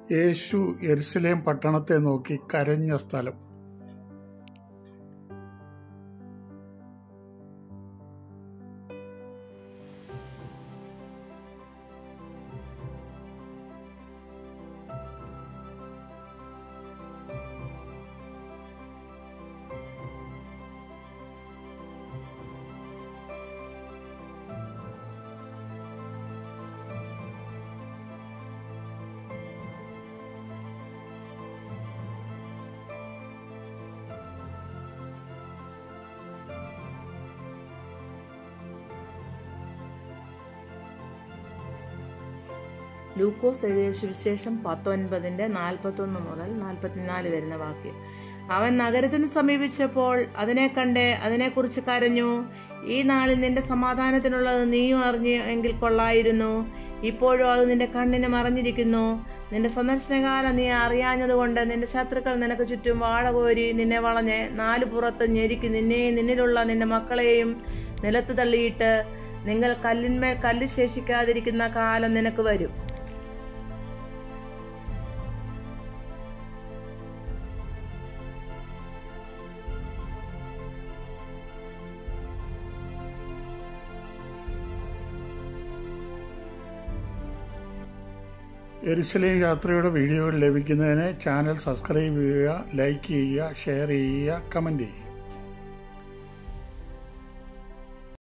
യേശു യെരുസലേം പട്ടണത്തെ നോക്കി കരഞ്ഞ സ്ഥലം ലൂക്കോസ് എഴുതിയ സുവിശേഷം പത്തൊൻപതിന്റെ നാൽപ്പത്തൊന്ന് മുതൽ നാൽപ്പത്തിനാല് വരുന്ന വാക്യം അവൻ നഗരത്തിന് സമീപിച്ചപ്പോൾ അതിനെ കണ്ട് അതിനെക്കുറിച്ച് കരഞ്ഞു ഈ നാളിൽ നിന്റെ സമാധാനത്തിനുള്ളത് നീയും അറിഞ്ഞു എങ്കിൽ കൊള്ളായിരുന്നു ഇപ്പോഴും അത് നിന്റെ കണ്ണിന് മറഞ്ഞിരിക്കുന്നു നിന്റെ സന്ദർശനകാലം നീ അറിയാഞ്ഞതുകൊണ്ട് നിന്റെ ശത്രുക്കൾ നിനക്ക് ചുറ്റും വാഴ കോരി നിന്നെ വളഞ്ഞ് നാലു പുറത്ത് ഞെരുക്കി നിന്നെയും നിന്നിലുള്ള നിന്റെ മക്കളെയും നിലത്ത് തള്ളിയിട്ട് നിങ്ങൾ കല്ലിന്മേൽ കല്ല് ശേഷിക്കാതിരിക്കുന്ന കാലം നിനക്ക് വരും യെരുസലേം യാത്രയുടെ വീഡിയോകൾ ലഭിക്കുന്നതിന് ചാനൽ സബ്സ്ക്രൈബ് ചെയ്യുക ലൈക്ക് ചെയ്യുക ഷെയർ ചെയ്യുക കമൻറ്റ് ചെയ്യുക